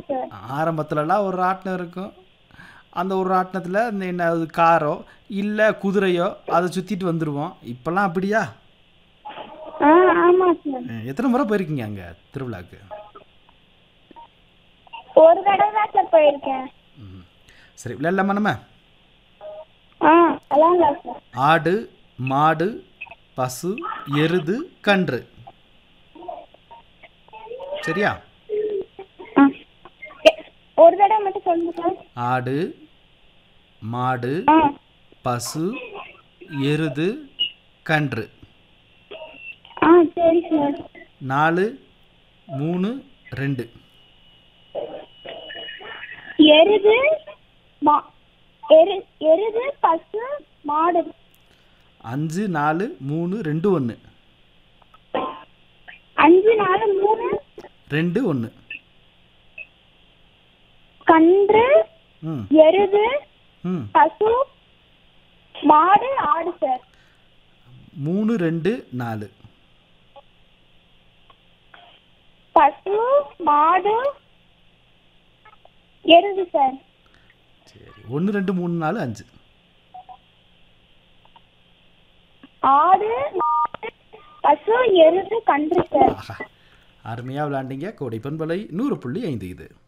Sir ஆரம்பத்துலலாம் ஒரு ராட்டினம் இருக்கும் அந்த ஒரு ராட்டினத்தில் இந்த என்ன அது காரோ இல்லை குதிரையோ அதை சுற்றிட்டு வந்துடுவோம் இப்போல்லாம் அப்படியா ஆ ஆமா சார் அஹ், எத்தனை முறை போயிருக்கீங்க அங்கே திருவிழாக்கு ஒரு தடவை தான் சார் போயிருக்கேன் ம். சரி விளையாடலாமா நம்ம ஆ விளாட்லாம் சார் ஆடு மாடு பசு எருது கன்று சரியா ஆ எ- ஒரு தடவை மட்டும் சொல்லுங்க சார் ஆடு மாடு ஆ பசு எருது கன்று ஆ சரி சார் நாலு மூணு ரெண்டு எருது மா எரு எருது பசு மாடு அஞ்சு நாலு மூணு ரெண்டு ஒன்று அஞ்சு நாலு மூணு ரெண்டு ஒன்று கன்று ம் எருது ம் பசு மாடு ஆடு சார் மூணு ரெண்டு நாலு பசு மாடு எருது சார் சரி ஒன்று ரெண்டு மூணு நாலு அஞ்சு ஆடு மாடு, பசு எருது கன்று சார் ஆஹா அருமையாக விளாண்டீங்க கோடை பண்பலை நூறு புள்ளி ஐந்து இது